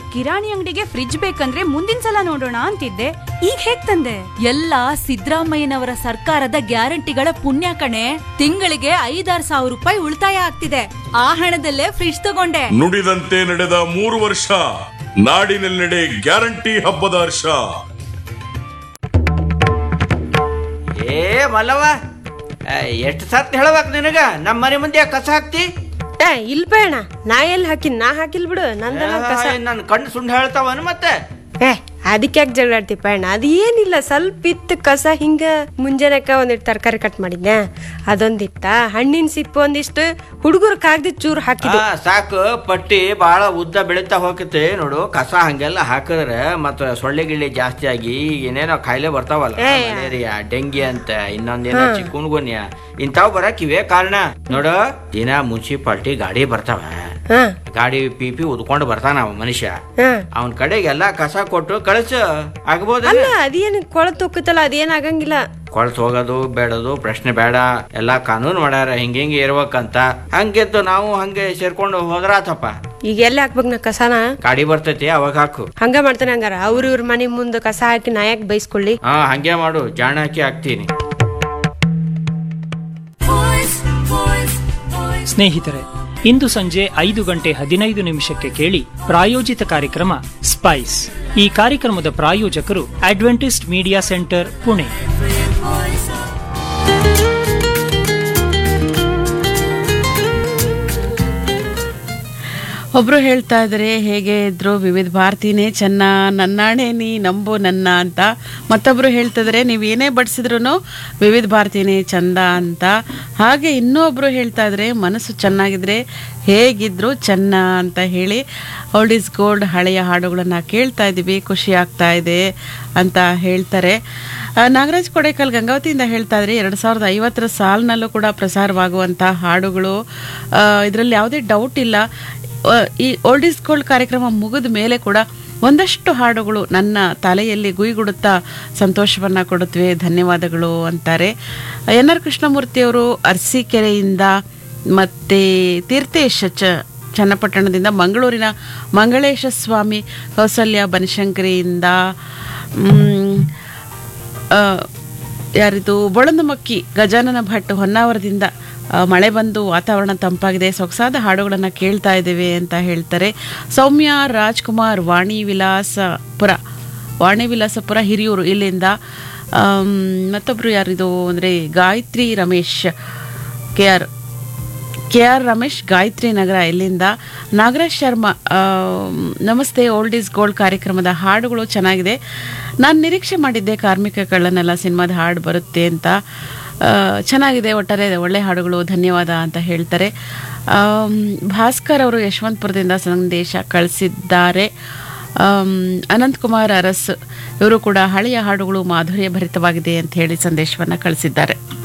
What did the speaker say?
ಕಿರಾಣಿ ಅಂಗಡಿಗೆ ಫ್ರಿಡ್ಜ್ ಬೇಕಂದ್ರೆ ಮುಂದಿನ ಸಲ ನೋಡೋಣ ಅಂತಿದ್ದೆ ಈಗ ಹೇಗ್ ತಂದೆ ಎಲ್ಲ ಸಿದ್ದರಾಮಯ್ಯನವರ ಸರ್ಕಾರದ ಗ್ಯಾರಂಟಿಗಳ ಪುಣ್ಯ ಕಣೆ ತಿಂಗಳಿಗೆ ಐದಾರು ಸಾವಿರ ರೂಪಾಯಿ ಉಳಿತಾಯ ಆಗ್ತಿದೆ ಆ ಹಣದಲ್ಲೇ ಫ್ರಿಡ್ಜ್ ತಗೊಂಡೆ ನುಡಿದಂತೆ ನಡೆದ ಮೂರು ವರ್ಷ ನಾಡಿನೆಲ್ಲೆಡೆ ಗ್ಯಾರಂಟಿ ಹಬ್ಬದ ಹರ್ಷ ಏ ಮಲ್ಲವ ಎಷ್ಟು ಸತ್ ಹೇಳ್ಬೇಕು ನಿನಗ ನಮ್ಮ ಮನೆ ಮುಂದೆ ಕಸ ಹಾಕ್ತಿ ಏ ಇಲ್ ಬೇಡ ನಾ ಎಲ್ಲಿ ಹಾಕಿನ್ ನಾ ಹಾಕಿಲ್ ಬಿಡು ನಂದೆಲ್ಲ ಕಸ ನನ್ನ ಕಣ್ಣು ಸುಂಡ್ ಹೇಳ್ತಾವನು ಮತ್ತೆ ಏ ಅದಕ್ಕೆ ಯಾಕೆ ಜಗಳಾಡ್ತಿ ಪಯಣ ಅದು ಏನಿಲ್ಲ ಸ್ವಲ್ಪ ಇತ್ತು ಕಸ ಹಿಂಗ ಮುಂಜಾನೆಕ ಒಂದಿಟ್ಟು ತರಕಾರಿ ಕಟ್ ಮಾಡಿದ್ನೆ ಅದೊಂದಿತ್ತ ಹಣ್ಣಿನ ಸಿಪ್ಪು ಒಂದಿಷ್ಟು ಹುಡುಗರು ಕಾಗ್ದಿ ಚೂರು ಹಾಕಿದ್ವು ಆ, ಸಾಕು ಪಟ್ಟಿ ಬಹಳ ಉದ್ದ ಬೆಳೀತಾ ಹೋಗತ್ತೆ ನೋಡು ಕಸ ಹಂಗೆಲ್ಲ ಹಾಕಿದ್ರೆ ಮತ್ತ ಸೊಳ್ಳೆ ಗಿಳ್ಳೆ ಜಾಸ್ತಿ ಆಗಿ ಏನೇನೋ ಕಾಯಿಲೆ ಬರ್ತಾವಲ್ಲ ಏ. ಮಲೇರಿಯಾ ಡೆಂಗಿ ಅಂತ ಇನ್ನೊಂದೇನೋ ಚಿಕ್ಕುನ್ಗುನ್ಯ ಇಂಥವ್ ಬರಕ್ ಇವೇ ಕಾರಣ ನೋಡು ದಿನ ಮುನ್ಸಿಪಾಲ್ಟಿ ಗಾಡಿ ಬರ್ತಾವ ಹಾ ಗಾಡಿ ಪಿ ಪಿ ಉದ್ಕೊಂಡು ಬರ್ತಾನ ಅವ ಮನುಷ್ಯ ಹಾ ಅವನ್ ಕಡೆಗೆಲ್ಲ ಕಸ ಕೊಟ್ಟು ಕಳಿಸು ಆಗ್ಬೋದಲ್ಲ ಅಲ್ಲ ಅದೇನು ಕೊಳತು ಹೋಗುತ್ತಲ್ಲ ಅದೇನ್ ಆಗಂಗಿಲ್ಲ ಕೊಳ್ತು ಹೋಗೋದು ಬೇಡದು ಪ್ರಶ್ನೆ ಬೇಡ ಎಲ್ಲಾ ಕಾನೂನು ಮಾಡ್ಯಾರ ಹಿಂಗ ಹಿಂಗೆ ಇರ್ಬೇಕಂತ ಹಂಗೆದ್ದು ನಾವು ಹಂಗೆ ಸೇರ್ಕೊಂಡು ಹೋದ್ರಾತಪ್ಪ ಈಗ ಎಲ್ಲಿ ಹಾಕ್ಬೇಕು ನಾ ಕಸನ ಗಾಡಿ ಬರ್ತೈತಿ ಅವಾಗ ಹಾಕು ಹಂಗ ಮಾಡ್ತಾನೆ ಹಂಗಾರ ಅವ್ರ ಇವ್ರ ಮನೆ ಮುಂದೆ ಕಸ ಹಾಕಿ ನಾ ಯಾಕೆ ಬೈಸ್ಕೊಳ್ಳಿ ಹಾ ಹಂಗೆ ಮಾಡು ಜಾಣ ಹಾಕಿ ಹಾಕ್ತೀನಿ ಸ್ನೇಹಿತರೆ ಇಂದು ಸಂಜೆ ಐದು ಗಂಟೆ ಹದಿನೈದು ನಿಮಿಷಕ್ಕೆ ಕೇಳಿ ಪ್ರಾಯೋಜಿತ ಕಾರ್ಯಕ್ರಮ ಸ್ಪೈಸ್ ಈ ಕಾರ್ಯಕ್ರಮದ ಪ್ರಾಯೋಜಕರು ಅಡ್ವೆಂಟಿಸ್ಟ್ ಮೀಡಿಯಾ ಸೆಂಟರ್ ಪುಣೆ ಒಬ್ರು ಹೇಳ್ತಾ ಇದ್ದಾರೆ ಹೇಗೆ ಇದ್ರು ವಿವಿಧ ಭಾರತಿನೇ ಚೆನ್ನ ನನ್ನಾಣೆ ನೀ ನಂಬು ನನ್ನ ಅಂತ ಮತ್ತೊಬ್ರು ಹೇಳ್ತಿದ್ರೆ ನೀವು ಏನೇ ಬಡಿಸಿದ್ರು ವಿವಿಧ ಭಾರತಿನೇ ಚಂದ ಅಂತ ಹಾಗೆ ಇನ್ನೊಬ್ರು ಹೇಳ್ತಾ ಇದ್ರೆ ಮನಸ್ಸು ಚೆನ್ನಾಗಿದ್ರೆ ಹೇಗಿದ್ರು ಚೆನ್ನ ಅಂತ ಹೇಳಿ ಓಲ್ಡ್ ಇಸ್ ಗೋಲ್ಡ್ ಹಳೆಯ ಹಾಡುಗಳನ್ನು ಕೇಳ್ತಾ ಇದ್ದೀವಿ ಖುಷಿ ಆಗ್ತಾ ಇದೆ ಅಂತ ಹೇಳ್ತಾರೆ ಆ, ನಾಗರಾಜ್ ಕೊಡೇಕಲ್ ಗಂಗಾವತಿಯಿಂದ ಹೇಳ್ತಾ ಇದ್ರೆ ಎರಡು ಸಾವಿರದ ಐವತ್ತರ ಸಾಲಿನಲ್ಲೂ ಕೂಡ ಪ್ರಸಾರವಾಗುವಂಥ ಹಾಡುಗಳು ಇದರಲ್ಲಿ ಯಾವುದೇ ಡೌಟ್ ಇಲ್ಲ ಆ, ಈ ಓಲ್ಡ್ ಇಸ್ ಗೋಲ್ಡ್ ಕಾರ್ಯಕ್ರಮ ಮುಗಿದ ಮೇಲೆ ಕೂಡ ಒಂದಷ್ಟು ಹಾಡುಗಳು ನನ್ನ ತಲೆಯಲ್ಲಿ ಗುಯ್ಗುಡುತ್ತಾ ಸಂತೋಷವನ್ನ ಕೊಡುತ್ತವೆ ಧನ್ಯವಾದಗಳು ಅಂತಾರೆ ಎನ್ ಆರ್ ಕೃಷ್ಣಮೂರ್ತಿಯವರು ಅರಸೀಕೆರೆಯಿಂದ ಮತ್ತೆ ತೀರ್ಥೇಶ್ ಚ ಚನ್ನಪಟ್ಟಣದಿಂದ ಮಂಗಳೂರಿನ ಮಂಗಳೇಶ ಸ್ವಾಮಿ ಕೌಸಲ್ಯ ಬನಶಂಕರಿಯಿಂದ ಮ್, ಆ, ಯಾರಿದು ಬೊಳಂದಮಕ್ಕಿ ಗಜಾನನ ಭಟ್ ಹೊನ್ನಾವರದಿಂದ ಆ, ಮಳೆ ಬಂದು ವಾತಾವರಣ ತಂಪಾಗಿದೆ ಸೊಗಸಾದ ಹಾಡುಗಳನ್ನು ಕೇಳ್ತಾ ಇದ್ದೇವೆ ಅಂತ ಹೇಳ್ತಾರೆ ಸೌಮ್ಯ ರಾಜ್ಕುಮಾರ್ ವಾಣಿ ವಿಲಾಸಪುರ ವಾಣಿ ವಿಲಾಸಪುರ ಹಿರಿಯೂರು ಇಲ್ಲಿಂದ ಆಮ್, ಮತ್ತೊಬ್ರು ಯಾರಿದು ಅಂದರೆ Gayathri Ramesh K R K R Ramesh Gayathri Nagara ಇಲ್ಲಿಂದ ನಾಗರಾಜ್ ಶರ್ಮಾ ಆ, ನಮಸ್ತೆ ಓಲ್ಡ್ ಈಸ್ ಗೋಲ್ಡ್ ಕಾರ್ಯಕ್ರಮದ ಹಾಡುಗಳು ಚೆನ್ನಾಗಿದೆ ನಾನು ನಿರೀಕ್ಷೆ ಮಾಡಿದ್ದೆ ಕಾರ್ಮಿಕ ಕಳ್ಳನೆಲ್ಲ ಸಿನಿಮಾದ ಹಾಡು ಬರುತ್ತೆ ಅಂತ ಆ, ಚೆನ್ನಾಗಿದೆ ಒಟ್ಟಾರೆ ಒಳ್ಳೆ ಹಾಡುಗಳು ಧನ್ಯವಾದ ಅಂತ ಹೇಳ್ತಾರೆ ಆಮ್, ಭಾಸ್ಕರ್ ಅವರು ಯಶವಂತಪುರದಿಂದ ಸಂದೇಶ ಕಳಿಸಿದ್ದಾರೆ ಆಮ್, ಅನಂತಕುಮಾರ್ ಅರಸ್ ಇವರು ಕೂಡ ಹಳೆಯ ಹಾಡುಗಳು ಮಾಧುರ್ಯ ಭರಿತವಾಗಿದೆ ಅಂತ ಹೇಳಿ ಸಂದೇಶವನ್ನು ಕಳಿಸಿದ್ದಾರೆ